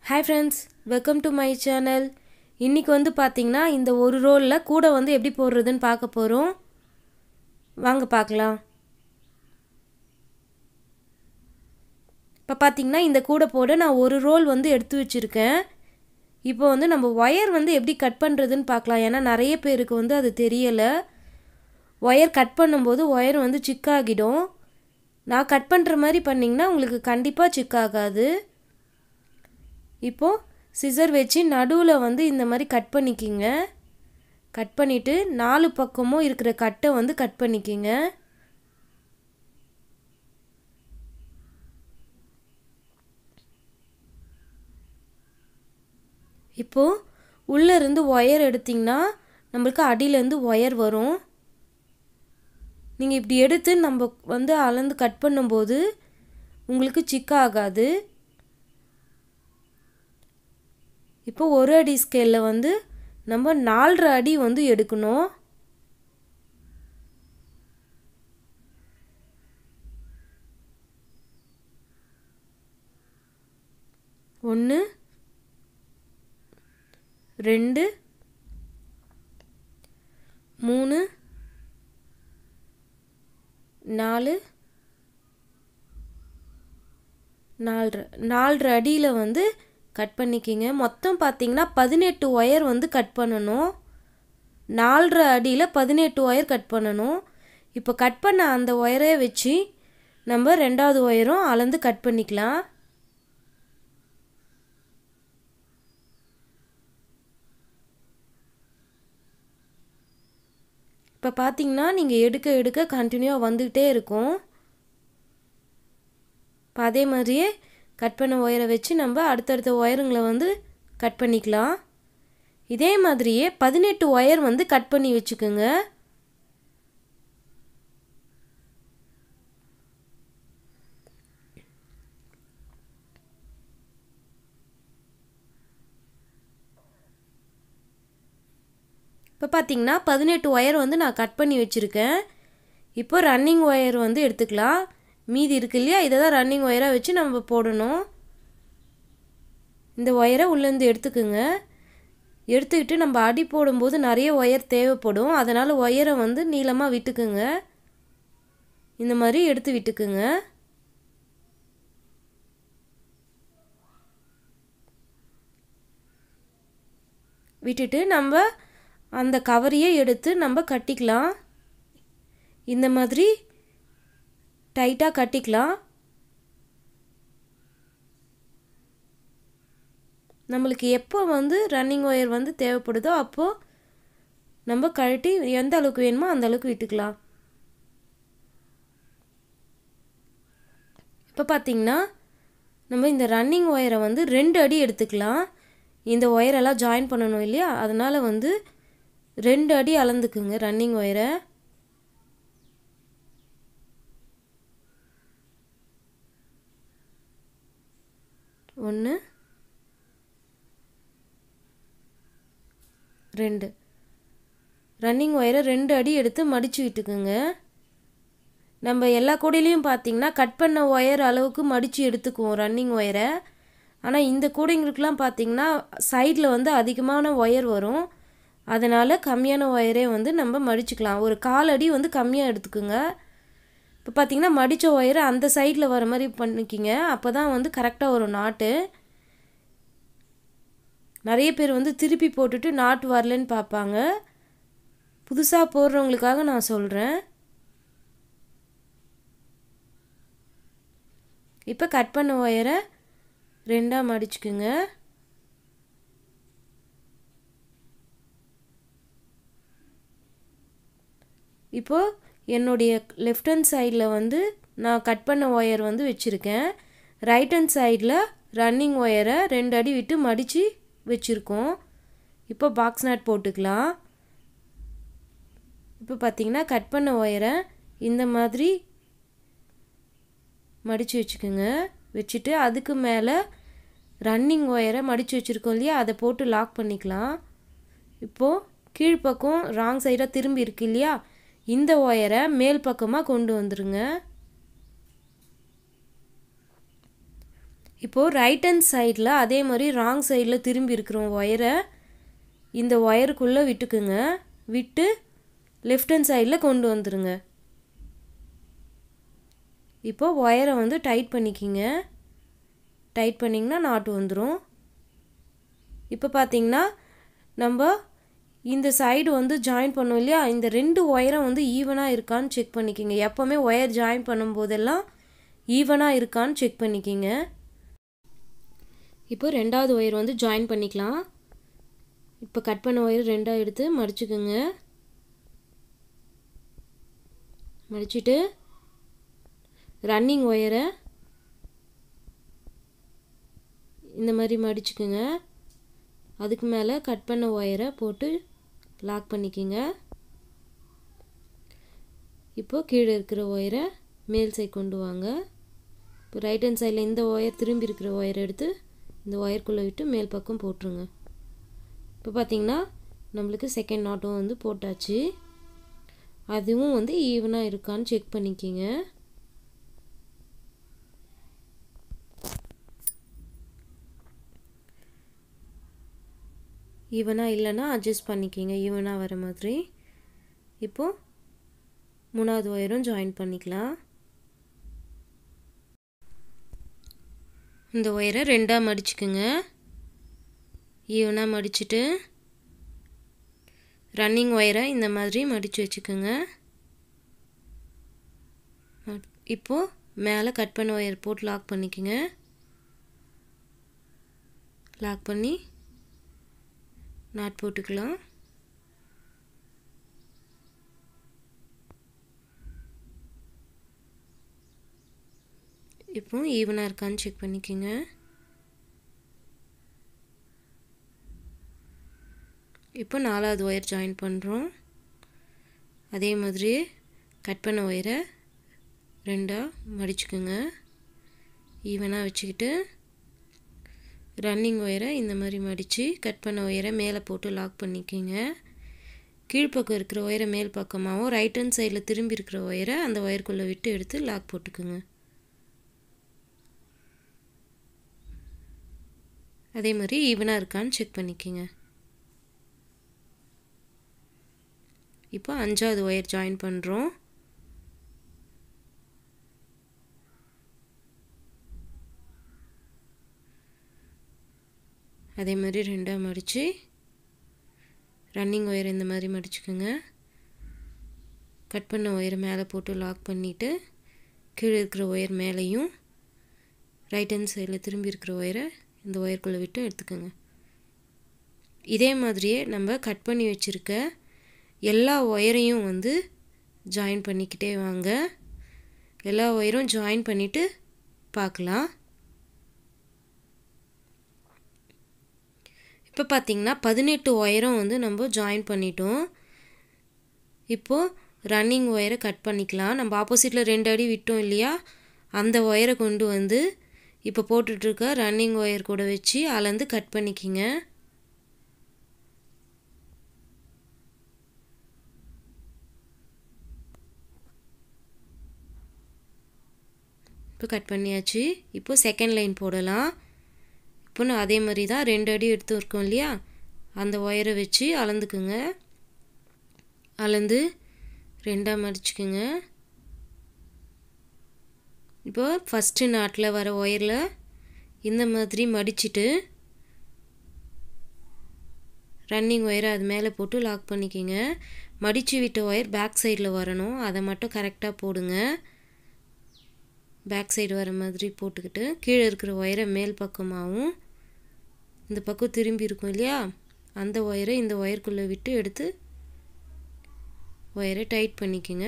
hi friends welcome to my channel இன்றைக்கி வந்து பார்த்திங்கன்னா இந்த ஒரு ரோலில் கூட வந்து எப்படி போடுறதுன்னு பார்க்க போகிறோம் வாங்க பார்க்கலாம் இப்போ பார்த்திங்கன்னா இந்த கூடை போட நான் ஒரு ரோல் வந்து எடுத்து வச்சுருக்கேன் இப்போ வந்து நம்ம ஒயர் வந்து எப்படி கட் பண்ணுறதுன்னு பார்க்கலாம் ஏன்னா நிறைய பேருக்கு வந்து அது தெரியலை ஒயர் கட் பண்ணும்போது ஒயர் வந்து சிக்காகிடும் நான் கட் பண்ணுற மாதிரி பண்ணிங்கன்னா உங்களுக்கு கண்டிப்பாக சிக்காகாது இப்போது சிசர் வச்சு நடுவில் வந்து இந்த மாதிரி கட் பண்ணிக்கிங்க கட் பண்ணிவிட்டு நாலு பக்கமும் இருக்கிற கட்டை வந்து கட் பண்ணிக்கிங்க இப்போது உள்ளேருந்து ஒயர் எடுத்திங்கன்னா நம்மளுக்கு அடியிலேருந்து ஒயர் வரும் நீங்கள் இப்படி எடுத்து நம்ம வந்து அளந்து கட் பண்ணும்போது உங்களுக்கு சிக்க ஆகாது இப்போ ஒரு அடி ஸ்கேலில் வந்து நம்ம நாலரை அடி வந்து எடுக்கணும் ஒன்று ரெண்டு மூணு நாலு நாலரை நாலரை அடியில் வந்து கட் பண்ணிக்கிங்க மொத்தம் பார்த்தீங்கன்னா பதினெட்டு ஒயர் வந்து கட் பண்ணணும் நாலரை அடியில் பதினெட்டு ஒயர் கட் பண்ணணும் இப்போ கட் பண்ண அந்த ஒயரை வச்சு நம்ம ரெண்டாவது ஒயரும் அளந்து கட் பண்ணிக்கலாம் இப்போ பார்த்தீங்கன்னா நீங்கள் எடுக்க எடுக்க கண்டினியூவாக வந்துக்கிட்டே இருக்கும் இப்போ அதே மாதிரியே கட் பண்ண ஒயரை வச்சு நம்ம அடுத்தடுத்த ஒயருங்களை வந்து கட் பண்ணிக்கலாம் இதே மாதிரியே பதினெட்டு ஒயர் வந்து கட் பண்ணி வச்சுக்கோங்க இப்போ பார்த்தீங்கன்னா பதினெட்டு ஒயர் வந்து நான் கட் பண்ணி வச்சுருக்கேன் இப்போ ரன்னிங் ஒயர் வந்து எடுத்துக்கலாம் மீதி இருக்கு இல்லையா இதை தான் ரன்னிங் ஒயராக வச்சு நம்ம போடணும் இந்த ஒயரை உள்ளேருந்து எடுத்துக்குங்க எடுத்துக்கிட்டு நம்ம அடி போடும்போது நிறைய ஒயர் தேவைப்படும் அதனால் ஒயரை வந்து நீளமாக விட்டுக்குங்க இந்த மாதிரி எடுத்து விட்டுக்குங்க விட்டுட்டு நம்ம அந்த கவரையே எடுத்து நம்ம கட்டிக்கலாம் இந்த மாதிரி டைட்டாக கட்டிக்கலாம் நம்மளுக்கு எப்போ வந்து ரன்னிங் ஒயர் வந்து தேவைப்படுதோ அப்போது நம்ம கழட்டி எந்த அளவுக்கு வேணுமோ அந்த அளவுக்கு விட்டுக்கலாம் இப்போ பார்த்திங்கன்னா நம்ம இந்த ரன்னிங் ஒயரை வந்து ரெண்டு அடி எடுத்துக்கலாம் இந்த ஒயரெல்லாம் ஜாயின் பண்ணணும் இல்லையா அதனால் வந்து ரெண்டு அடி அளந்துக்குங்க ரன்னிங் ஒயரை ஒன்று ரெண்டு ரன்னிங் ஒயரை ரெண்டு அடி எடுத்து மடித்து விட்டுக்குங்க நம்ம எல்லா கூடையிலையும் பார்த்திங்கன்னா கட் பண்ண ஒயர் அளவுக்கு மடித்து எடுத்துக்குவோம் ரன்னிங் ஒயரை ஆனால் இந்த கூடைங்களுக்கெலாம் பார்த்திங்கன்னா சைடில் வந்து அதிகமான ஒயர் வரும் அதனால் கம்மியான ஒயரே வந்து நம்ம மடிச்சுக்கலாம் ஒரு கால் அடி வந்து கம்மியாக எடுத்துக்குங்க இப்போ பார்த்திங்கன்னா மடித்த ஒயரை அந்த சைடில் வர மாதிரி பண்ணிக்கிங்க அப்போ தான் வந்து கரெக்டாக வரும் நாட்டு நிறைய பேர் வந்து திருப்பி போட்டுட்டு நாட்டு வரலன்னு பார்ப்பாங்க புதுசாக போடுறவங்களுக்காக நான் சொல்கிறேன் இப்போ கட் பண்ண ஒயரை ரெண்டாக மடிச்சுக்குங்க இப்போது என்னுடைய லெஃப்ட் ஹேண்ட் சைடில் வந்து நான் கட் பண்ண ஒயர் வந்து வச்சுருக்கேன் ரைட் ஹேண்ட் சைடில் ரன்னிங் ஒயரை ரெண்டு அடி விட்டு மடித்து வச்சுருக்கோம் இப்போ பாக்ஸ் நாட் போட்டுக்கலாம் இப்போ பார்த்திங்கன்னா கட் பண்ண ஒயரை இந்த மாதிரி மடித்து வச்சுக்கோங்க வச்சுட்டு அதுக்கு மேலே ரன்னிங் ஒயரை மடித்து வச்சுருக்கோம் இல்லையா அதை போட்டு லாக் பண்ணிக்கலாம் இப்போது கீழ்ப்பக்கம் ராங் சைடாக திரும்பி இருக்கு இல்லையா இந்த ஒயரை மேல் பக்கமாக கொண்டு வந்துடுங்க இப்போது ரைட் ஹேண்ட் சைடில் அதே மாதிரி ராங் சைடில் திரும்பி இருக்கிற ஒயரை இந்த ஒயருக்குள்ளே விட்டுக்குங்க விட்டு லெஃப்ட் ஹேண்ட் சைடில் கொண்டு வந்துடுங்க இப்போ ஒயரை வந்து டைட் பண்ணிக்கிங்க டைட் பண்ணிங்கன்னா நாட்டு வந்துடும் இப்போ பார்த்தீங்கன்னா நம்ம இந்த சைடு வந்து ஜாயின் பண்ணோம் இல்லையா இந்த ரெண்டு ஒயரும் வந்து ஈவனாக இருக்கான்னு செக் பண்ணிக்கிங்க எப்போவுமே ஒயர் ஜாயின் பண்ணும்போதெல்லாம் ஈவனாக இருக்கான்னு செக் பண்ணிக்கிங்க இப்போ ரெண்டாவது ஒயர் வந்து ஜாயின் பண்ணிக்கலாம் இப்போ கட் பண்ண ஒயர் ரெண்டாக எடுத்து மடிச்சுக்குங்க மடிச்சுட்டு ரன்னிங் ஒயரை இந்த மாதிரி மடிச்சுக்குங்க அதுக்கு மேலே கட் பண்ண ஒயரை போட்டு லாக் பண்ணிக்கிங்க இப்போ கீழே இருக்கிற ஒயரை மேல் சைடு கொண்டு வாங்க இப்போ ரைட் ஹேண்ட் சைடில் இந்த ஒயர் திரும்பி இருக்கிற ஒயரை எடுத்து இந்த ஒயர்க்குள்ளே விட்டு மேல் பக்கம் போட்டுருங்க இப்போ பார்த்திங்கன்னா நம்மளுக்கு செகண்ட் நாட்டும் வந்து போட்டாச்சு அதுவும் வந்து ஈவனாக இருக்கான்னு செக் பண்ணிக்கிங்க ஈவனாக இல்லைன்னா அட்ஜஸ்ட் பண்ணிக்கிங்க ஈவனாக வர மாதிரி இப்போது மூணாவது ஒயரும் ஜாயின் பண்ணிக்கலாம் இந்த ஒயரை ரெண்டாக மடிச்சுக்குங்க ஈவனாக மடிச்சுட்டு ரன்னிங் ஒயரை இந்த மாதிரி மடித்து வச்சுக்கோங்க இப்போது மேலே கட் பண்ண ஒயர் போட்டு லாக் பண்ணிக்கோங்க லாக் பண்ணி நாட் போட்டுக்கலாம் இப்போ ஈவனாக இருக்கான்னு செக் பண்ணிக்கோங்க இப்போ நாலாவது ஒயர் ஜாயின் பண்ணுறோம் அதே மாதிரி கட் பண்ண ஒயரை ரெண்டாக மடிச்சுக்குங்க ஈவனாக வச்சுக்கிட்டு ரன்னிங் ஒயரை இந்த மாதிரி மடித்து கட் பண்ண ஒயரை மேலே போட்டு லாக் பண்ணிக்கோங்க கீழ்ப்பக்கம் இருக்கிற ஒயரை மேல் பக்கமாகவும் ரைட் ஹேண்ட் சைடில் திரும்பி இருக்கிற ஒயரை அந்த ஒயருக்குள்ளே விட்டு எடுத்து லாக் போட்டுக்குங்க அதே மாதிரி ஈவனாக இருக்கான்னு செக் பண்ணிக்கோங்க இப்போ அஞ்சாவது ஒயர் ஜாயின் பண்ணுறோம் அதே மாதிரி ரெண்டாக மடித்து ரன்னிங் ஒயர் இந்த மாதிரி மடிச்சுக்கோங்க கட் பண்ண ஒயரை மேலே போட்டு லாக் பண்ணிவிட்டு கீழே இருக்கிற ஒயர் மேலேயும் ரைட் ஹேண்ட் சைடில் திரும்பி இருக்கிற ஒயரை இந்த ஒயருக்குள்ளே விட்டு எடுத்துக்கோங்க இதே மாதிரியே நம்ம கட் பண்ணி வச்சுருக்க எல்லா ஒயரையும் வந்து ஜாயின் பண்ணிக்கிட்டே வாங்க எல்லா ஒயரும் ஜாயின் பண்ணிவிட்டு பார்க்கலாம் இப்போ பார்த்திங்கன்னா பதினெட்டு ஒயரும் வந்து நம்ம ஜாயின் பண்ணிட்டோம் இப்போது ரன்னிங் ஒயரை கட் பண்ணிக்கலாம் நம்ம ஆப்போசிட்டில் ரெண்டு அடி விட்டோம் இல்லையா அந்த ஒயரை கொண்டு வந்து இப்போ போட்டுட்ருக்க ரன்னிங் ஒயர் கூட வச்சு அளந்து கட் பண்ணிக்கிங்க இப்போ கட் பண்ணியாச்சு இப்போ செகண்ட் லைன் போடலாம் இப்போ நான் அதே மாதிரி தான் ரெண்டு அடி எடுத்து இருக்கோம் இல்லையா அந்த ஒயரை வச்சு அளந்துக்குங்க அளந்து ரெண்டாக மடிச்சுக்குங்க இப்போ ஃபஸ்ட்டு நாட்டில் வர ஒயரில் இந்த மாதிரி மடிச்சுட்டு ரன்னிங் ஒயரை அது மேலே போட்டு லாக் பண்ணிக்கிங்க மடித்து விட்ட ஒயர் பேக் சைடில் வரணும் அதை மட்டும் கரெக்டாக போடுங்க பேக் சைடு வர மாதிரி போட்டுக்கிட்டு கீழே இருக்கிற ஒயரை மேல் பக்கமாகவும் இந்த பக்கம் திரும்பி இருக்கும் இல்லையா அந்த ஒயரை இந்த ஒயருக்குள்ளே விட்டு எடுத்து ஒயரை டைட் பண்ணிக்கோங்க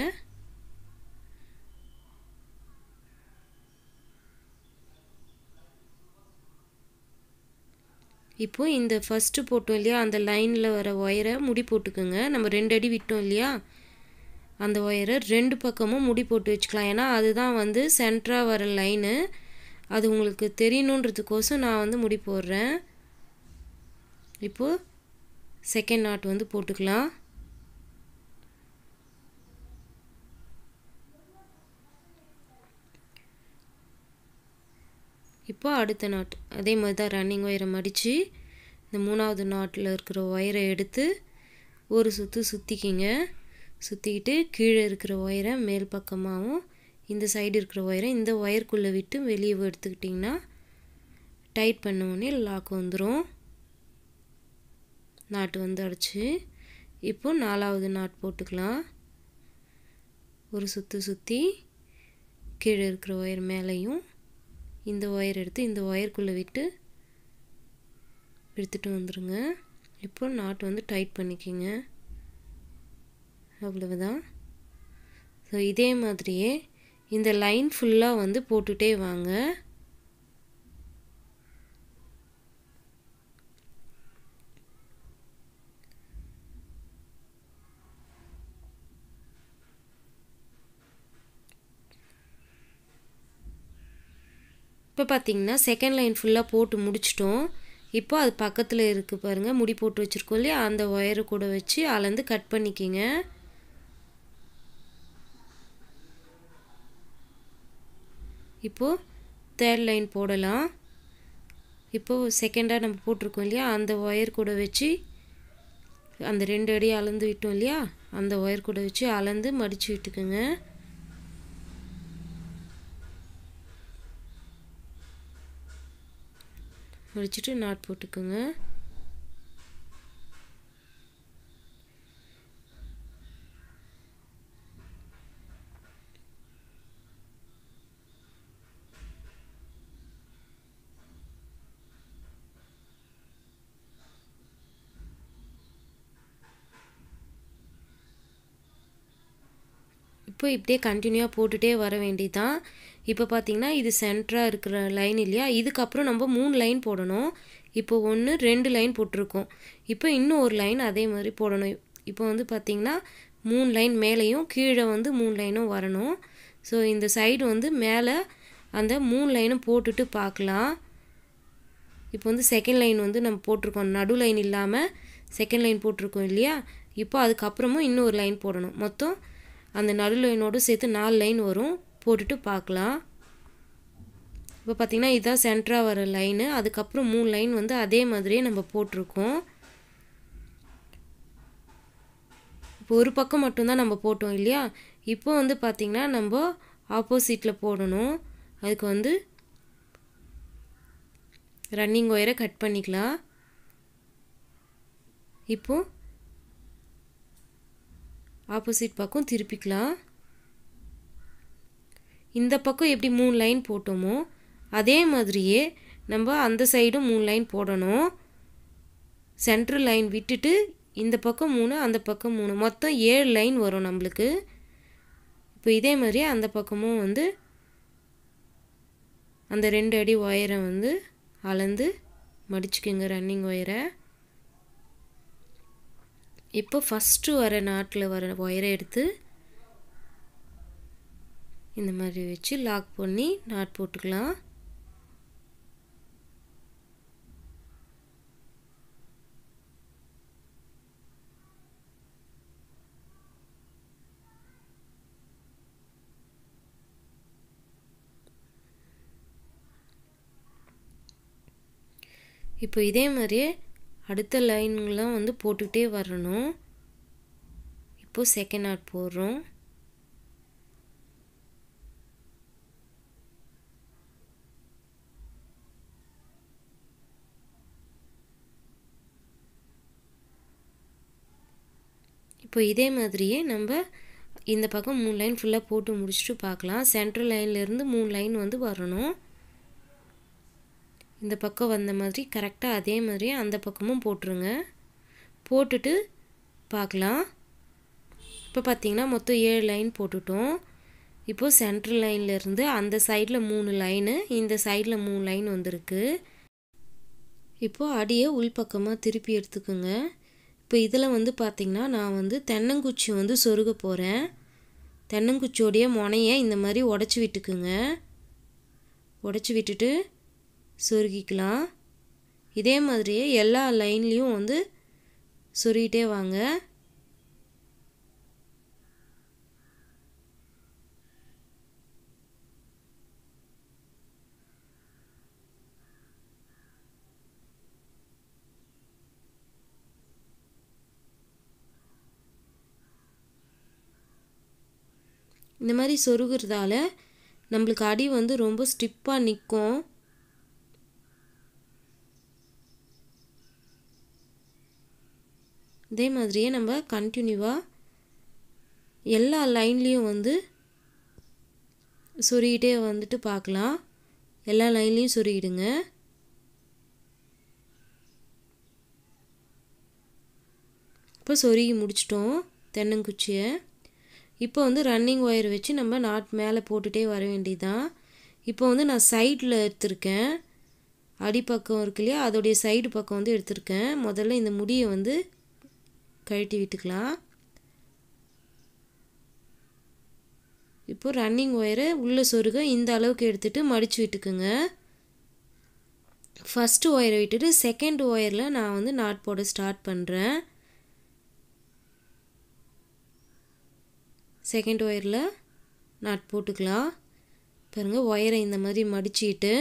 இப்போது இந்த ஃபஸ்ட்டு போட்டோம் இல்லையா அந்த லைனில் வர ஒயரை முடி போட்டுக்கோங்க நம்ம ரெண்டு அடி விட்டோம் இல்லையா அந்த ஒயரை ரெண்டு பக்கமும் முடி போட்டு வச்சுக்கலாம் ஏன்னா அதுதான் வந்து சென்டராக வர லைனு அது உங்களுக்கு தெரியணுன்றதுக்கோசம் நான் வந்து முடி போடுறேன் இப்போது செகண்ட் நாட் வந்து போட்டுக்கலாம் இப்போ அடுத்த நாட் அதே மாதிரி தான் ரன்னிங் ஒயரை மடித்து இந்த மூணாவது நாட்டில் இருக்கிற ஒயரை எடுத்து ஒரு சுற்று சுற்றிக்கிங்க சுற்றிக்கிட்டு கீழே இருக்கிற ஒயரை மேல் பக்கமாகவும் இந்த சைடு இருக்கிற ஒயரை இந்த ஒயருக்குள்ளே விட்டு வெளியே எடுத்துக்கிட்டிங்கன்னா டைட் பண்ண உடனே லாக் வந்துடும் நாட்டு வந்து அடிச்சு இப்போ நாலாவது நாட் போட்டுக்கலாம் ஒரு சுற்று சுற்றி கீழே இருக்கிற ஒயர் மேலேயும் இந்த ஒயர் எடுத்து இந்த ஒயருக்குள்ளே விட்டு எடுத்துகிட்டு வந்துடுங்க இப்போ நாட் வந்து டைட் பண்ணிக்கிங்க அவ்வளவுதான் ஸோ இதே மாதிரியே இந்த லைன் ஃபுல்லாக வந்து போட்டுகிட்டே வாங்க இப்போ பார்த்தீங்கன்னா செகண்ட் லைன் ஃபுல்லாக போட்டு முடிச்சிட்டோம் இப்போ அது பக்கத்தில் இருக்குது பாருங்கள் முடி போட்டு வச்சுருக்கோம் இல்லையா அந்த ஒயரு கூட வச்சு அளந்து கட் பண்ணிக்கிங்க இப்போது தேர்ட் லைன் போடலாம் இப்போது செகண்டாக நம்ம போட்டிருக்கோம் இல்லையா அந்த ஒயர் கூட வச்சு அந்த ரெண்டு அடி அளந்து விட்டோம் இல்லையா அந்த ஒயர் கூட வச்சு அளந்து மடித்து விட்டுக்குங்க முடிச்சுட்டு நாட் போட்டுக்கோங்க இப்போ இப்படியே கண்டினியூவாக போட்டுகிட்டே வர வேண்டியதான் இப்போ பார்த்தீங்கன்னா இது சென்டராக இருக்கிற லைன் இல்லையா இதுக்கப்புறம் நம்ம மூணு லைன் போடணும் இப்போ ஒன்று ரெண்டு லைன் போட்டிருக்கோம் இப்போ இன்னும் ஒரு லைன் அதே மாதிரி போடணும் இப்போ வந்து பார்த்திங்கன்னா மூணு லைன் மேலேயும் கீழே வந்து மூணு லைனும் வரணும் ஸோ இந்த சைடு வந்து மேலே அந்த மூணு லைனும் போட்டுட்டு பார்க்கலாம் இப்போ வந்து செகண்ட் லைன் வந்து நம்ம போட்டிருக்கோம் நடு லைன் இல்லாமல் செகண்ட் லைன் போட்டிருக்கோம் இல்லையா இப்போ அதுக்கப்புறமும் இன்னொரு லைன் போடணும் மொத்தம் அந்த நடு லைனோடு சேர்த்து நாலு லைன் வரும் போட்டுட்டு பார்க்கலாம் இப்போ பார்த்திங்கன்னா இதுதான் சென்டராக வர லைனு அதுக்கப்புறம் மூணு லைன் வந்து அதே மாதிரியே நம்ம போட்டிருக்கோம் இப்போ ஒரு பக்கம் மட்டும்தான் நம்ம போட்டோம் இல்லையா இப்போ வந்து பார்த்திங்கன்னா நம்ம ஆப்போசிட்டில் போடணும் அதுக்கு வந்து ரன்னிங் ஒயரை கட் பண்ணிக்கலாம் இப்போது ஆப்போசிட் பக்கம் திருப்பிக்கலாம் இந்த பக்கம் எப்படி மூணு லைன் போட்டோமோ அதே மாதிரியே நம்ம அந்த சைடும் மூணு லைன் போடணும் சென்ட்ரல் லைன் விட்டுட்டு இந்த பக்கம் மூணு அந்த பக்கம் மூணு மொத்தம் ஏழு லைன் வரும் நம்மளுக்கு இப்போ இதே மாதிரியே அந்த பக்கமும் வந்து அந்த ரெண்டு அடி ஒயரை வந்து அளந்து மடிச்சுக்கோங்க ரன்னிங் ஒயரை இப்போ ஃபஸ்ட்டு வர நாட்டில் வர ஒயரை எடுத்து இந்த மாதிரி வச்சு லாக் பண்ணி நாட் போட்டுக்கலாம் இப்போ இதே மாதிரியே அடுத்த லைன்லாம் வந்து போட்டுக்கிட்டே வரணும் இப்போது செகண்ட் நாட் போடுறோம் இப்போ இதே மாதிரியே நம்ம இந்த பக்கம் மூணு லைன் ஃபுல்லாக போட்டு முடிச்சுட்டு பார்க்கலாம் சென்ட்ரல் லைன்லேருந்து மூணு லைன் வந்து வரணும் இந்த பக்கம் வந்த மாதிரி கரெக்டாக அதே மாதிரி அந்த பக்கமும் போட்டுருங்க போட்டுட்டு பார்க்கலாம் இப்போ பார்த்தீங்கன்னா மொத்தம் ஏழு லைன் போட்டுட்டோம் இப்போது சென்ட்ரல் லைன்லேருந்து அந்த சைடில் மூணு லைனு இந்த சைடில் மூணு லைன் வந்திருக்கு இப்போது அடியை உள்பக்கமாக திருப்பி எடுத்துக்கோங்க இப்போ இதில் வந்து பார்த்திங்கன்னா நான் வந்து தென்னங்குச்சி வந்து சொருக போகிறேன் தென்னங்குச்சியோடைய முனையை இந்த மாதிரி உடச்சி விட்டுக்குங்க உடச்சி விட்டுட்டு சொருகிக்கலாம் இதே மாதிரியே எல்லா லைன்லேயும் வந்து சொருகிட்டே வாங்க இந்த மாதிரி சொருகிறதால நம்மளுக்கு அடி வந்து ரொம்ப ஸ்டிப்பாக நிற்கும் இதே மாதிரியே நம்ம கண்டினியூவாக எல்லா லைன்லேயும் வந்து சொருகிட்டே வந்துட்டு பார்க்கலாம் எல்லா லைன்லேயும் சொருகிடுங்க இப்போ சொருகி முடிச்சிட்டோம் தென்னங்குச்சியை இப்போ வந்து ரன்னிங் ஒயர் வச்சு நம்ம நாட் மேலே போட்டுகிட்டே வர வேண்டியதுதான் இப்போ வந்து நான் சைடில் எடுத்திருக்கேன் அடிப்பக்கம் இருக்கு இல்லையா அதோடைய சைடு பக்கம் வந்து எடுத்திருக்கேன் முதல்ல இந்த முடியை வந்து கழட்டி விட்டுக்கலாம் இப்போ ரன்னிங் ஒயரை உள்ளே சொருக இந்த அளவுக்கு எடுத்துகிட்டு மடித்து விட்டுக்குங்க ஃபஸ்ட்டு ஒயரை விட்டுட்டு செகண்ட் ஒயரில் நான் வந்து நாட் போட ஸ்டார்ட் பண்ணுறேன் செகண்ட் ஒயரில் நாட் போட்டுக்கலாம் பாருங்கள் ஒயரை இந்த மாதிரி மடிச்சிட்டு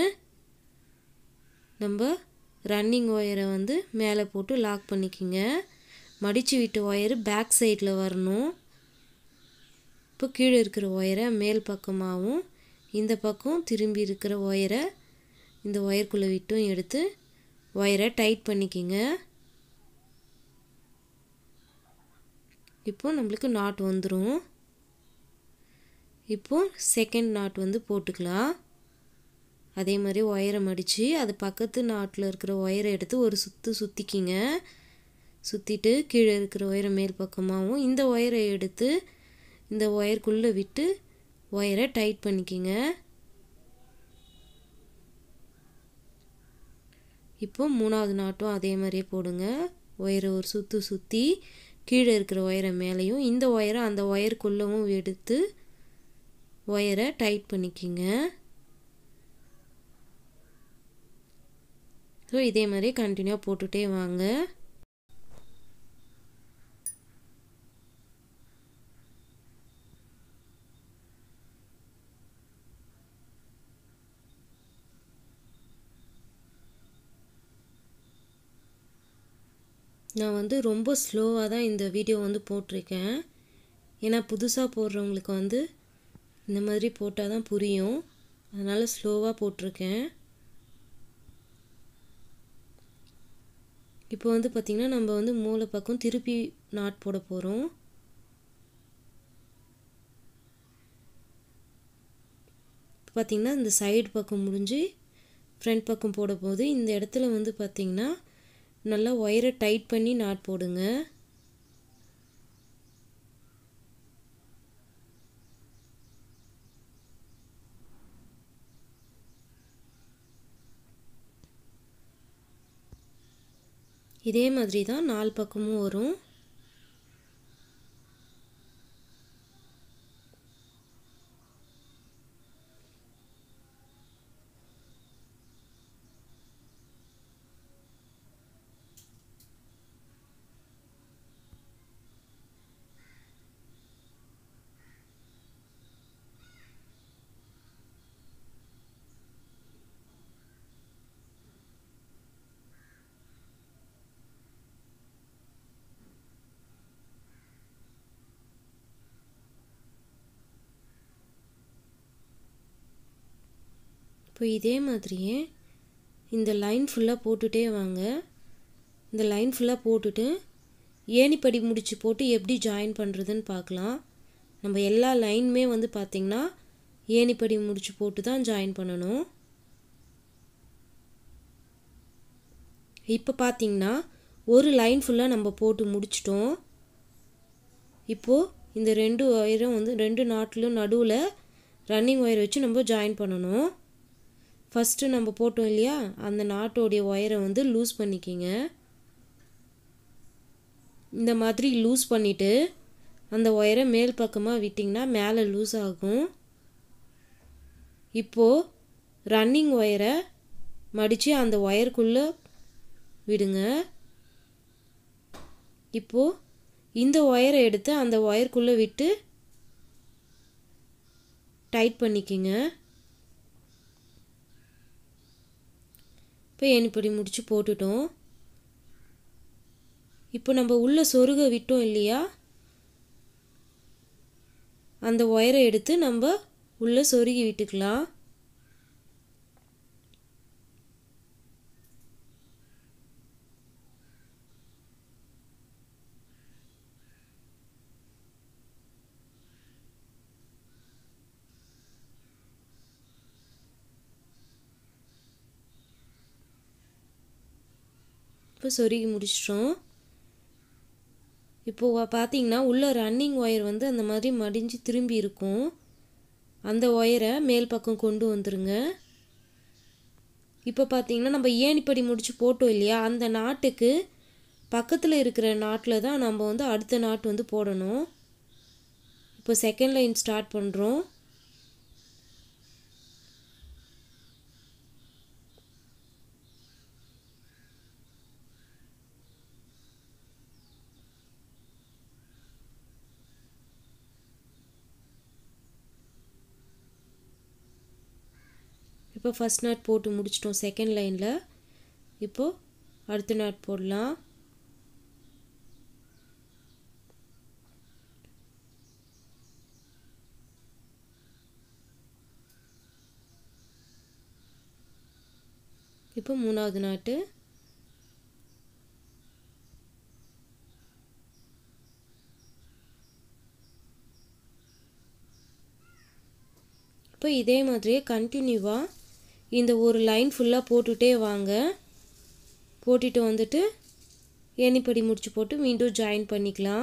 நம்ம ரன்னிங் ஒயரை வந்து மேலே போட்டு லாக் பண்ணிக்கிங்க மடித்து விட்ட ஒயரு பேக் சைடில் வரணும் இப்போ கீழே இருக்கிற ஒயரை மேல் பக்கமாகவும் இந்த பக்கம் திரும்பி இருக்கிற ஒயரை இந்த ஒயருக்குள்ளே விட்டும் எடுத்து ஒயரை டைட் பண்ணிக்கிங்க இப்போ நம்மளுக்கு நாட் வந்துடும் இப்போ செகண்ட் நாட் வந்து போட்டுக்கலாம் அதே மாதிரி ஒயரை மடித்து அது பக்கத்து நாட்டில் இருக்கிற ஒயரை எடுத்து ஒரு சுற்று சுற்றிக்கிங்க சுற்றிட்டு கீழே இருக்கிற ஒயரை மேல் பக்கமாகவும் இந்த ஒயரை எடுத்து இந்த ஒயருக்குள்ளே விட்டு ஒயரை டைட் பண்ணிக்கிங்க இப்போ மூணாவது நாட்டும் அதே மாதிரியே போடுங்க ஒயரை ஒரு சுற்று சுற்றி கீழே இருக்கிற ஒயரை மேலேயும் இந்த ஒயரை அந்த ஒயருக்குள்ளவும் எடுத்து ஒயரை டைட் பண்ணிக்கிங்க ஸோ இதே மாதிரி கண்டினியூவாக போட்டுகிட்டே வாங்க நான் வந்து ரொம்ப ஸ்லோவாக தான் இந்த வீடியோ வந்து போட்டிருக்கேன் ஏன்னா புதுசாக போடுறவங்களுக்கு வந்து இந்த மாதிரி போட்டால் தான் புரியும் அதனால் ஸ்லோவாக போட்டிருக்கேன் இப்போ வந்து பார்த்திங்கன்னா நம்ம வந்து மூளை பக்கம் திருப்பி நாட் போட போகிறோம் இப்போ பார்த்திங்கன்னா இந்த சைடு பக்கம் முடிஞ்சு ஃப்ரண்ட் பக்கம் போட போது இந்த இடத்துல வந்து பார்த்திங்கன்னா நல்லா ஒயரை டைட் பண்ணி நாட் போடுங்க இதே மாதிரி தான் நாலு பக்கமும் வரும் இப்போ இதே மாதிரியே இந்த லைன் ஃபுல்லாக போட்டுகிட்டே வாங்க இந்த லைன் ஃபுல்லாக போட்டுட்டு ஏணிப்படி முடிச்சு போட்டு எப்படி ஜாயின் பண்ணுறதுன்னு பார்க்கலாம் நம்ம எல்லா லைனுமே வந்து பார்த்திங்கன்னா ஏணிப்படி முடிச்சு போட்டு தான் ஜாயின் பண்ணணும் இப்போ பார்த்திங்கன்னா ஒரு லைன் ஃபுல்லாக நம்ம போட்டு முடிச்சிட்டோம் இப்போது இந்த ரெண்டு ஒயரும் வந்து ரெண்டு நாட்டிலும் நடுவில் ரன்னிங் ஒயர் வச்சு நம்ம ஜாயின் பண்ணணும் ஃபஸ்ட்டு நம்ம போட்டோம் இல்லையா அந்த நாட்டோடைய ஒயரை வந்து லூஸ் பண்ணிக்கிங்க இந்த மாதிரி லூஸ் பண்ணிவிட்டு அந்த ஒயரை மேல் பக்கமாக விட்டிங்கன்னா மேலே லூஸ் ஆகும் இப்போது ரன்னிங் ஒயரை மடித்து அந்த ஒயருக்குள்ளே விடுங்க இப்போது இந்த ஒயரை எடுத்து அந்த ஒயருக்குள்ளே விட்டு டைட் பண்ணிக்கிங்க இப்போ ஏணிப்படி முடிச்சு போட்டுட்டோம் இப்போ நம்ம உள்ளே சொருக விட்டோம் இல்லையா அந்த ஒயரை எடுத்து நம்ம உள்ளே சொருகி விட்டுக்கலாம் இப்போ சொருகி முடிச்சிட்டோம் இப்போது பார்த்தீங்கன்னா உள்ள ரன்னிங் ஒயர் வந்து அந்த மாதிரி மடிஞ்சு திரும்பி இருக்கும் அந்த ஒயரை மேல் பக்கம் கொண்டு வந்துருங்க இப்போ பார்த்தீங்கன்னா நம்ம ஏணிப்படி முடிச்சு போட்டோம் இல்லையா அந்த நாட்டுக்கு பக்கத்தில் இருக்கிற நாட்டில் தான் நம்ம வந்து அடுத்த நாட்டு வந்து போடணும் இப்போ செகண்ட் லைன் ஸ்டார்ட் பண்ணுறோம் இப்போ ஃபஸ்ட் நாட் போட்டு முடிச்சிட்டோம் செகண்ட் லைனில் இப்போது அடுத்த நாட் போடலாம் இப்போ மூணாவது நாட்டு இப்போ இதே மாதிரியே கண்டினியூவாக இந்த ஒரு லைன் ஃபுல்லாக போட்டுகிட்டே வாங்க போட்டுட்டு வந்துட்டு ஏணிப்படி முடிச்சு போட்டு மீண்டும் ஜாயின் பண்ணிக்கலாம்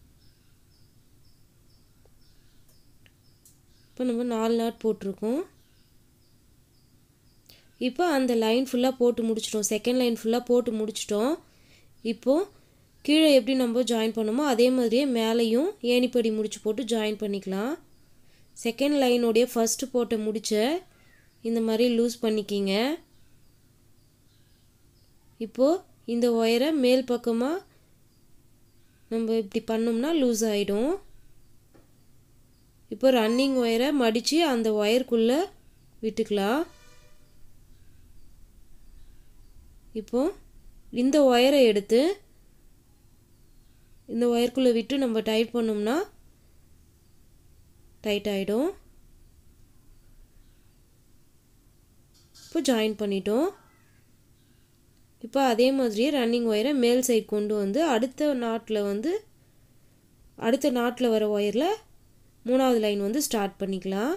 இப்போ நம்ம நாலு நாட் போட்டிருக்கோம் இப்போ அந்த லைன் ஃபுல்லாக போட்டு முடிச்சிட்டோம் செகண்ட் லைன் ஃபுல்லாக போட்டு முடிச்சிட்டோம் இப்போது கீழே எப்படி நம்ம ஜாயின் பண்ணோமோ அதே மாதிரியே மேலேயும் ஏணிப்படி முடிச்சு போட்டு ஜாயின் பண்ணிக்கலாம் செகண்ட் லைனுடைய ஃபஸ்ட்டு போட்ட முடிச்ச இந்த மாதிரி லூஸ் பண்ணிக்கிங்க இப்போது இந்த ஒயரை மேல் பக்கமாக நம்ம இப்படி பண்ணோம்னா லூஸ் ஆகிடும் இப்போ ரன்னிங் ஒயரை மடித்து அந்த ஒயருக்குள்ளே விட்டுக்கலாம் இப்போ இந்த ஒயரை எடுத்து இந்த ஒயருக்குள்ளே விட்டு நம்ம டைட் பண்ணோம்னா டைட் ஆகிடும் இப்போ ஜாயின் பண்ணிட்டோம் இப்போ அதே மாதிரியே ரன்னிங் ஒயரை மேல் சைடு கொண்டு வந்து அடுத்த நாட்டில் வந்து அடுத்த நாட்டில் வர ஒயரில் மூணாவது லைன் வந்து ஸ்டார்ட் பண்ணிக்கலாம்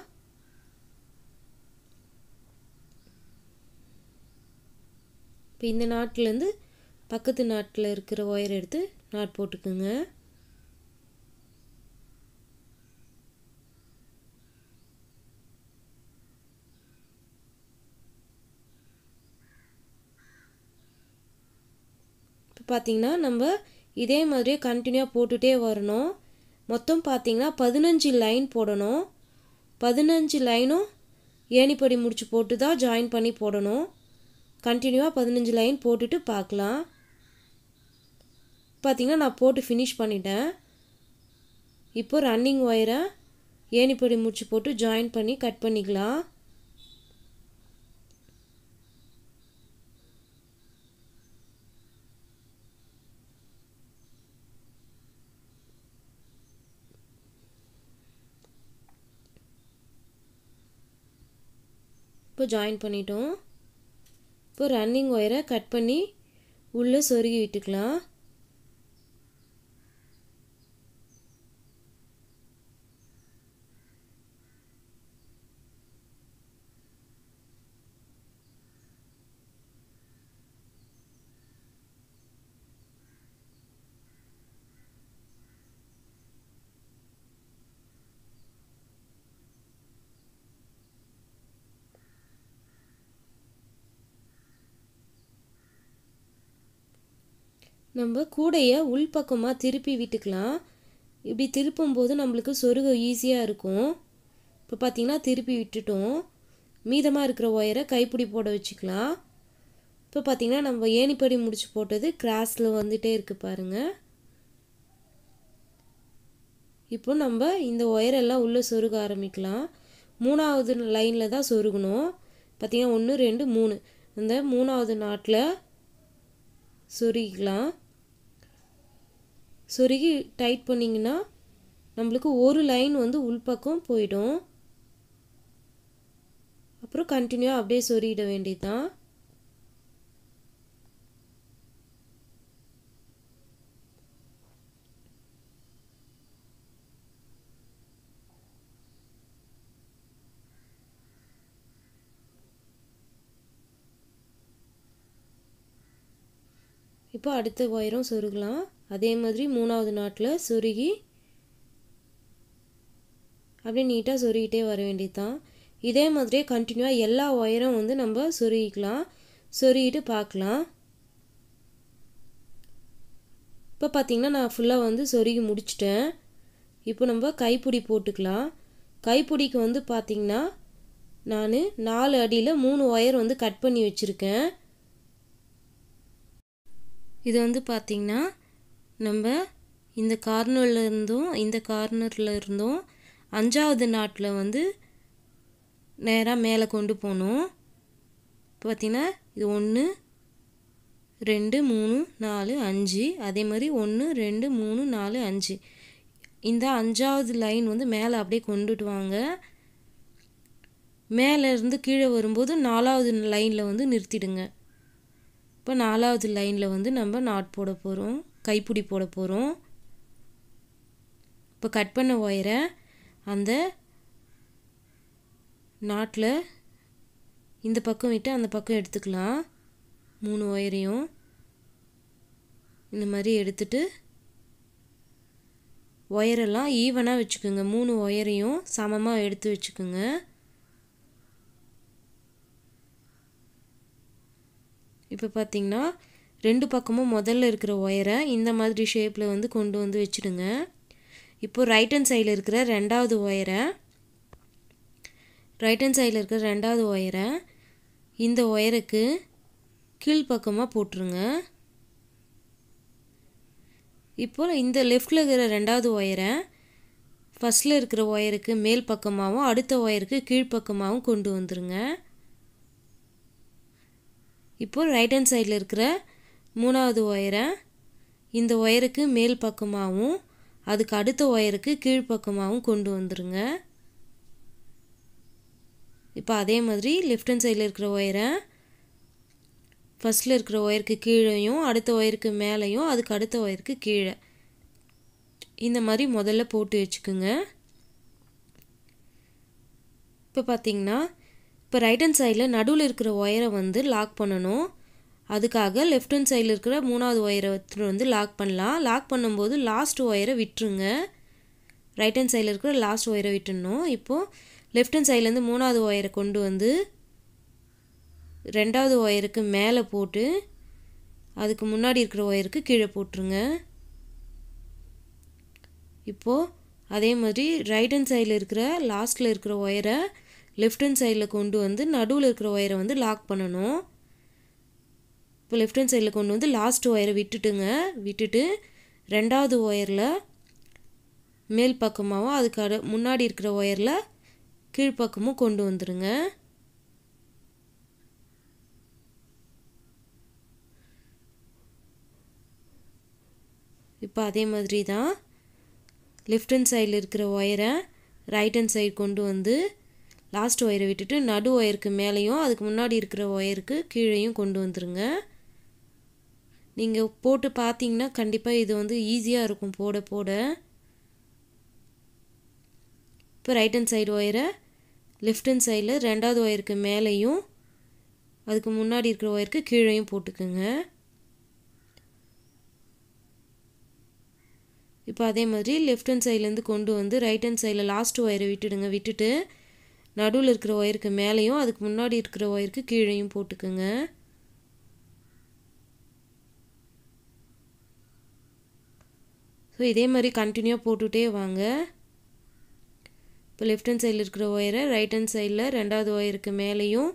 இப்போ இந்த நாட்டிலேருந்து பக்கத்து நாட்டில் இருக்கிற ஒயர் எடுத்து நாட் போட்டுக்குங்க இப்போ பார்த்தீங்கன்னா நம்ம இதே மாதிரியே கண்டினியூவாக போட்டுகிட்டே வரணும் மொத்தம் பார்த்தீங்கன்னா பதினஞ்சு லைன் போடணும் பதினஞ்சு லைனும் ஏணிப்படி முடிச்சு போட்டு தான் ஜாயின் பண்ணி போடணும் கண்டினியூவாக பதினஞ்சு லைன் போட்டுட்டு பார்க்கலாம் பார்த்தீங்கன்னா நான் போட்டு ஃபினிஷ் பண்ணிட்டேன் இப்போ ரன்னிங் ஒயரை ஏணிப்படி முடிச்சு போட்டு ஜாயின் பண்ணி கட் பண்ணிக்கலாம் இப்போ ஜாயின் பண்ணிட்டோம் இப்போ ரன்னிங் ஒயரை கட் பண்ணி உள்ளே சொருகி விட்டுக்கலாம் நம்ம கூடையை உள்பக்கமாக திருப்பி விட்டுக்கலாம் இப்படி திருப்பும்போது நம்மளுக்கு சொருக ஈஸியாக இருக்கும் இப்போ பார்த்திங்கன்னா திருப்பி விட்டுட்டோம் மீதமாக இருக்கிற ஒயரை கைப்பிடி போட வச்சுக்கலாம் இப்போ பார்த்திங்கன்னா நம்ம ஏணிப்படி முடிச்சு போட்டது கிராஸில் வந்துகிட்டே இருக்குது பாருங்கள் இப்போ நம்ம இந்த ஒயரெல்லாம் உள்ளே சொருக ஆரம்பிக்கலாம் மூணாவது லைனில் தான் சொருகணும் பார்த்திங்கன்னா ஒன்று ரெண்டு மூணு இந்த மூணாவது நாட்டில் சொருகிக்கலாம் சொருகி டைட் பண்ணிங்கன்னா நம்மளுக்கு ஒரு லைன் வந்து உள்பக்கம் போயிடும் அப்புறம் கண்டினியூவாக அப்படியே சொருகிட வேண்டியதுதான் இப்போ அடுத்த ஒயரும் சொருகலாம் அதே மாதிரி மூணாவது நாட்டில் சொருகி அப்படியே நீட்டாக சொருகிட்டே வர வேண்டியது தான் இதே மாதிரியே கண்டினியூவாக எல்லா ஒயரும் வந்து நம்ம சொருகிக்கலாம் சொருகிட்டு பார்க்கலாம் இப்போ பார்த்திங்கன்னா நான் ஃபுல்லாக வந்து சொருகி முடிச்சிட்டேன் இப்போ நம்ம கைப்பிடி போட்டுக்கலாம் கைப்பிடிக்கு வந்து பார்த்திங்கன்னா நான் நாலு அடியில் மூணு ஒயர் வந்து கட் பண்ணி வச்சுருக்கேன் இது வந்து பார்த்திங்கன்னா நம்ம இந்த கார்னரில் இருந்தும் இந்த கார்னரில் இருந்தும் அஞ்சாவது நாட்டில் வந்து நேராக மேலே கொண்டு போகணும் இப்போ பார்த்திங்கன்னா இது ஒன்று ரெண்டு மூணு நாலு அஞ்சு அதே மாதிரி ஒன்று ரெண்டு மூணு நாலு அஞ்சு இந்த அஞ்சாவது லைன் வந்து மேலே அப்படியே கொண்டுட்டு வாங்க மேலே இருந்து கீழே வரும்போது நாலாவது லைனில் வந்து நிறுத்திடுங்க இப்போ நாலாவது லைனில் வந்து நம்ம நாட் போட போகிறோம் கைப்பிடி போட போகிறோம் இப்போ கட் பண்ண ஒயரை அந்த நாட்டில் இந்த பக்கம் விட்டு அந்த பக்கம் எடுத்துக்கலாம் மூணு ஒயரையும் இந்த மாதிரி எடுத்துட்டு ஒயரெல்லாம் ஈவனாக வச்சுக்கோங்க மூணு ஒயரையும் சமமாக எடுத்து வச்சுக்கோங்க இப்போ பார்த்திங்கன்னா ரெண்டு பக்கமும் முதல்ல இருக்கிற ஒயரை இந்த மாதிரி ஷேப்பில் வந்து கொண்டு வந்து வச்சுடுங்க இப்போது ரைட் ஹேண்ட் சைடில் இருக்கிற ரெண்டாவது ஒயரை ரைட் ஹேண்ட் சைடில் இருக்கிற ரெண்டாவது ஒயரை இந்த ஒயருக்கு கீழ்ப்பக்கமாக போட்டுருங்க இப்போ இந்த லெஃப்டில் இருக்கிற ரெண்டாவது ஒயரை ஃபஸ்ட்டில் இருக்கிற ஒயருக்கு மேல் பக்கமாகவும் அடுத்த ஒயருக்கு கீழ்ப்பக்கமாகவும் கொண்டு வந்துருங்க இப்போது ரைட் ஹேண்ட் சைடில் இருக்கிற மூணாவது ஒயரை இந்த ஒயருக்கு மேல் பக்கமாகவும் அதுக்கு அடுத்த ஒயருக்கு கீழ்ப்பக்கமாகவும் கொண்டு வந்துருங்க இப்போ அதே மாதிரி லெஃப்ட் ஹேண்ட் சைடில் இருக்கிற ஒயரை ஃபஸ்ட்டில் இருக்கிற ஒயருக்கு கீழேயும் அடுத்த ஒயருக்கு மேலேயும் அதுக்கு அடுத்த ஒயருக்கு கீழே இந்த மாதிரி முதல்ல போட்டு வச்சுக்கோங்க இப்போ பார்த்தீங்கன்னா இப்போ ரைட் ஹேண்ட் சைடில் நடுவில் இருக்கிற ஒயரை வந்து லாக் பண்ணணும் அதுக்காக லெஃப்ட் ஹேண்ட் சைடில் இருக்கிற மூணாவது ஒயரை வந்து லாக் பண்ணலாம் லாக் பண்ணும்போது லாஸ்ட் ஒயரை விட்டுருங்க ரைட் ஹேண்ட் சைடில் இருக்கிற லாஸ்ட் ஒயரை விட்டுடணும் இப்போது லெஃப்ட் ஹேண்ட் சைட்லேருந்து மூணாவது ஒயரை கொண்டு வந்து ரெண்டாவது ஒயருக்கு மேலே போட்டு அதுக்கு முன்னாடி இருக்கிற ஒயருக்கு கீழே போட்டுருங்க இப்போது அதே மாதிரி ரைட் ஹேண்ட் சைடில் இருக்கிற லாஸ்ட்டில் இருக்கிற ஒயரை லெஃப்ட் ஹேண்ட் சைடில் கொண்டு வந்து நடுவில் இருக்கிற ஒயரை வந்து லாக் பண்ணணும் இப்போ லெஃப்ட் ஹேண்ட் சைடில் கொண்டு வந்து லாஸ்ட் ஒயரை விட்டுட்டுங்க விட்டுட்டு ரெண்டாவது ஒயரில் மேல் பக்கமாகவும் அதுக்கு அடு முன்னாடி இருக்கிற ஒயரில் கீழ்ப்பக்கமும் கொண்டு வந்துடுங்க இப்போ அதே மாதிரி தான் லெஃப்ட் ஹேண்ட் சைடில் இருக்கிற ஒயரை ரைட் ஹேண்ட் சைடு கொண்டு வந்து லாஸ்ட் ஒயரை விட்டுட்டு நடு ஒயருக்கு மேலேயும் அதுக்கு முன்னாடி இருக்கிற ஒயருக்கு கீழேயும் கொண்டு வந்துருங்க நீங்கள் போட்டு பார்த்தீங்கன்னா கண்டிப்பாக இது வந்து ஈஸியாக இருக்கும் போட போட இப்போ ரைட் ஹேண்ட் சைடு ஒயரை லெஃப்ட் ஹேண்ட் சைடில் ரெண்டாவது ஒயருக்கு மேலேயும் அதுக்கு முன்னாடி இருக்கிற ஒயருக்கு கீழேயும் போட்டுக்குங்க இப்போ அதே மாதிரி லெஃப்ட் ஹேண்ட் சைட்லேருந்து கொண்டு வந்து ரைட் ஹேண்ட் சைடில் லாஸ்ட் ஒயரை விட்டுடுங்க விட்டுட்டு நடுவில் இருக்கிற ஒயருக்கு மேலேயும் அதுக்கு முன்னாடி இருக்கிற ஒயருக்கு கீழேயும் போட்டுக்குங்க ஸோ இதே மாதிரி கண்டினியூவாக போட்டுகிட்டே வாங்க இப்போ லெஃப்ட் ஹேண்ட் சைடில் இருக்கிற ஒயரை ரைட் ஹேண்ட் சைடில் ரெண்டாவது ஒயருக்கு மேலேயும்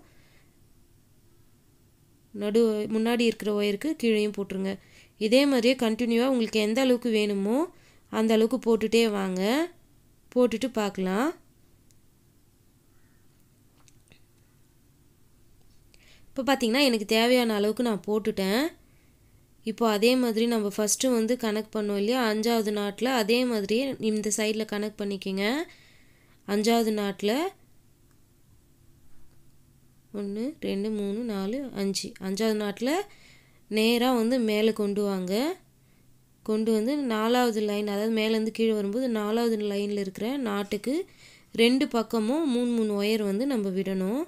நடு முன்னாடி இருக்கிற ஒயருக்கு கீழேயும் போட்டுருங்க இதே மாதிரியே கண்டினியூவாக உங்களுக்கு எந்த அளவுக்கு வேணுமோ அந்த அளவுக்கு போட்டுகிட்டே வாங்க போட்டுட்டு பார்க்கலாம் இப்போ பார்த்தீங்கன்னா எனக்கு தேவையான அளவுக்கு நான் போட்டுட்டேன் இப்போ அதே மாதிரி நம்ம ஃபஸ்ட்டு வந்து கனெக்ட் பண்ணோம் இல்லையா அஞ்சாவது நாட்டில் அதே மாதிரியே இந்த சைடில் கனெக்ட் பண்ணிக்கோங்க அஞ்சாவது நாட்டில் ஒன்று ரெண்டு மூணு நாலு அஞ்சு அஞ்சாவது நாட்டில் நேராக வந்து மேலே கொண்டு வாங்க கொண்டு வந்து நாலாவது லைன் அதாவது மேலேருந்து கீழே வரும்போது நாலாவது லைனில் இருக்கிற நாட்டுக்கு ரெண்டு பக்கமும் மூணு மூணு ஒயர் வந்து நம்ம விடணும்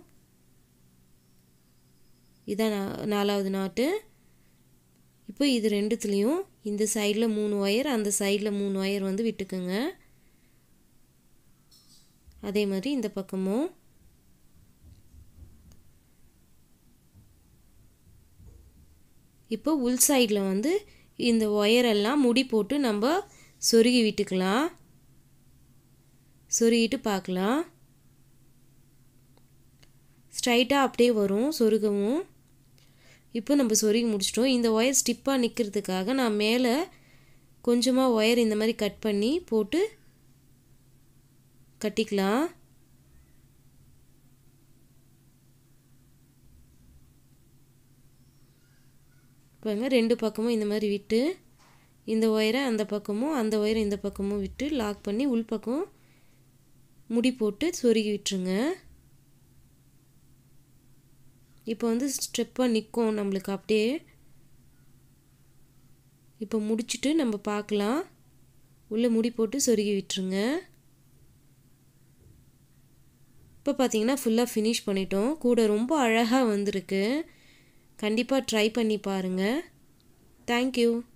இதான் நாலாவது நாட்டு இப்போ இது ரெண்டுத்துலேயும் இந்த சைடில் மூணு ஒயர் அந்த சைடில் மூணு ஒயர் வந்து விட்டுக்குங்க அதே மாதிரி இந்த பக்கமும் இப்போ உள் சைடில் வந்து இந்த ஒயரெல்லாம் முடி போட்டு நம்ம சொருகி விட்டுக்கலாம் சொருகிட்டு பார்க்கலாம் ஸ்ட்ரைட்டாக அப்படியே வரும் சொருகவும் இப்போ நம்ம சொருகி முடிச்சிட்டோம் இந்த ஒயர் ஸ்டிப்பாக நிற்கிறதுக்காக நான் மேலே கொஞ்சமாக ஒயர் இந்த மாதிரி கட் பண்ணி போட்டு கட்டிக்கலாம் பாருங்க ரெண்டு பக்கமும் இந்த மாதிரி விட்டு இந்த ஒயரை அந்த பக்கமும் அந்த ஒயரை இந்த பக்கமும் விட்டு லாக் பண்ணி உள்பக்கம் முடி போட்டு சொருகி விட்டுருங்க இப்போ வந்து ஸ்டெப்பாக நிற்கும் நம்மளுக்கு அப்படியே இப்போ முடிச்சுட்டு நம்ம பார்க்கலாம் உள்ளே முடி போட்டு சொருகி விட்டுருங்க இப்போ பார்த்தீங்கன்னா ஃபுல்லாக ஃபினிஷ் பண்ணிட்டோம் கூட ரொம்ப அழகாக வந்திருக்கு கண்டிப்பாக ட்ரை பண்ணி பாருங்கள் தேங்க்யூ